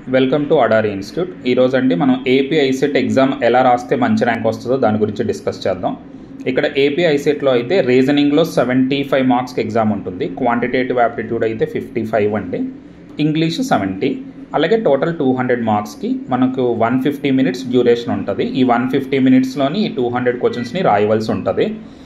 welcome to అడారి institute ఈరోజు అండి మనం ఏపీ ఐసెట్ ఎగ్జామ్ ఎలా రాస్తే మంచి ర్యాంక్ వస్తుందో దాని గురించి డిస్కస్ చేద్దాం ఇక్కడ ఏపీ ఐసెట్లో అయితే రీజనింగ్లో సెవెంటీ ఫైవ్ మార్క్స్కి ఎగ్జామ్ ఉంటుంది క్వాంటిటేటివ్ యాప్టిట్యూడ్ అయితే ఫిఫ్టీ ఫైవ్ అండి ఇంగ్లీష్ సెవెంటీ అలాగే టోటల్ టూ హండ్రెడ్ మార్క్స్కి మనకు వన్ ఫిఫ్టీ మినిట్స్ డ్యూరేషన్ ఉంటుంది ఈ వన్ ఫిఫ్టీ మినిట్స్లోని ఈ టూ హండ్రెడ్ క్వశ్చన్స్ని రాయవలసి ఉంటుంది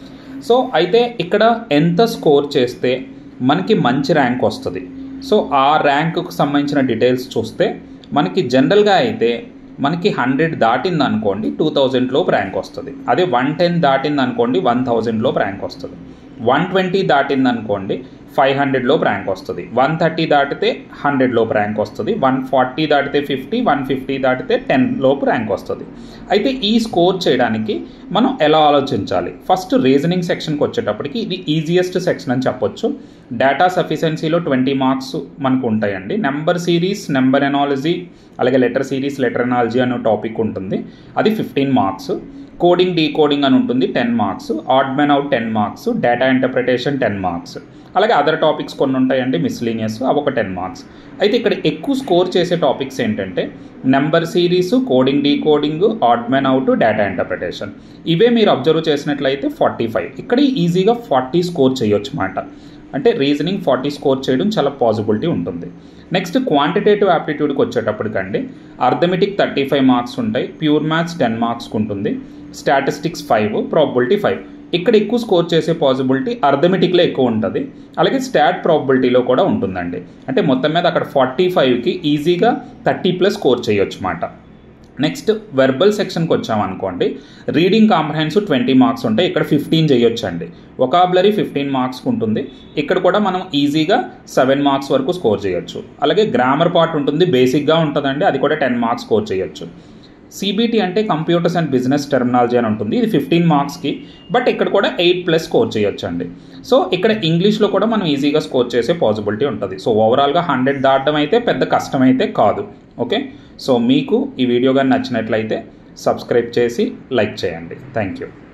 సో అయితే ఇక్కడ ఎంత స్కోర్ చేస్తే మనకి మంచి ర్యాంక్ వస్తుంది సో ఆ ర్యాంకుకు సంబంధించిన డీటెయిల్స్ చూస్తే మనకి జనరల్గా అయితే మనకి హండ్రెడ్ దాటింది అనుకోండి టూ థౌజండ్ లోపు ర్యాంక్ వస్తుంది అదే వన్ టెన్ దాటింది అనుకోండి వన్ థౌజండ్ లోపు ర్యాంక్ వస్తుంది వన్ ట్వంటీ దాటింది అనుకోండి ఫైవ్ హండ్రెడ్ లోపు ర్యాంక్ వస్తుంది వన్ థర్టీ దాటితే హండ్రెడ్ లోపు ర్యాంక్ వస్తుంది వన్ ఫార్టీ దాటితే ఫిఫ్టీ వన్ ఫిఫ్టీ దాటితే టెన్ లోపు ర్యాంక్ వస్తుంది అయితే ఈ స్కోర్ చేయడానికి మనం ఎలా ఆలోచించాలి ఫస్ట్ రీజనింగ్ సెక్షన్కి వచ్చేటప్పటికి ఇది ఈజియెస్ట్ సెక్షన్ అని చెప్పొచ్చు డేటా సఫిషియన్సీలో ట్వంటీ మార్క్స్ మనకు ఉంటాయండి నెంబర్ సిరీస్ నెంబర్ ఎనాలజీ అలాగే లెటర్ సిరీస్ లెటర్ ఎనాలజీ అనే టాపిక్ ఉంటుంది అది ఫిఫ్టీన్ మార్క్స్ కోడింగ్ డీకోడింగ్ అని ఉంటుంది ten marks odd men out ten marks data interpretation ten marks అలాగే అదర్ టాపిక్స్ కొన్ని ఉంటాయండి మిస్లీనియస్ అవి ఒక టెన్ మార్క్స్ అయితే ఇక్కడ ఎక్కువ స్కోర్ చేసే టాపిక్స్ ఏంటంటే number series coding decoding odd men out data interpretation ఇవే మీరు అబ్జర్వ్ చేసినట్లయితే ఫార్టీ ఫైవ్ ఇక్కడ ఈజీగా ఫార్టీ స్కోర్ చేయొచ్చు మాట అంటే రీజనింగ్ ఫార్టీ స్కోర్ చేయడం చాలా పాసిబిలిటీ ఉంటుంది నెక్స్ట్ క్వాంటిటేటివ్ యాప్టిట్యూడ్కి వచ్చేటప్పటికండి అర్థమెటిక్ థర్టీ ఫైవ్ మార్క్స్ ఉంటాయి ప్యూర్ మ్యాథ్స్ టెన్ మార్క్స్కి ఉంటుంది స్టాటిస్టిక్స్ ఫైవ్ ప్రాబిలిటీ ఫైవ్ ఇక్కడ ఎక్కువ స్కోర్ చేసే పాసిబిలిటీ అర్థమెటిక్లో ఎక్కువ ఉంటుంది అలాగే స్టాట్ ప్రాబిలిటీలో కూడా ఉంటుందండి అంటే మొత్తం మీద అక్కడ ఫార్టీ ఫైవ్కి ఈజీగా థర్టీ ప్లస్ స్కోర్ చేయొచ్చు మాట నెక్స్ట్ వెర్బల్ సెక్షన్కి వచ్చామనుకోండి రీడింగ్ కాంప్రహెన్సివ్ ట్వంటీ మార్క్స్ ఉంటాయి ఇక్కడ ఫిఫ్టీన్ చేయొచ్చు అండి ఒకాబులరీ ఫిఫ్టీన్ మార్క్స్కి ఉంటుంది ఇక్కడ కూడా మనం ఈజీగా సెవెన్ మార్క్స్ వరకు స్కోర్ చేయొచ్చు అలాగే గ్రామర్ పార్ట్ ఉంటుంది బేసిక్గా ఉంటుందండి అది కూడా టెన్ మార్క్స్ స్కోర్ చేయొచ్చు సిబిటి అంటే కంప్యూటర్స్ అండ్ బిజినెస్ టెర్మినాలజీ అని ఉంటుంది ఇది ఫిఫ్టీన్ మార్క్స్కి బట్ ఇక్కడ కూడా ఎయిట్ ప్లస్ స్కోర్ చేయొచ్చు అండి సో ఇక్కడ ఇంగ్లీష్లో కూడా మనం ఈజీగా స్కోర్ చేసే పాసిబిలిటీ ఉంటుంది సో ఓవరాల్గా హండ్రెడ్ దాటడం అయితే పెద్ద కష్టమైతే కాదు ఓకే సో మీకు ఈ వీడియో కానీ నచ్చినట్లయితే సబ్స్క్రైబ్ చేసి లైక్ చేయండి థ్యాంక్ యూ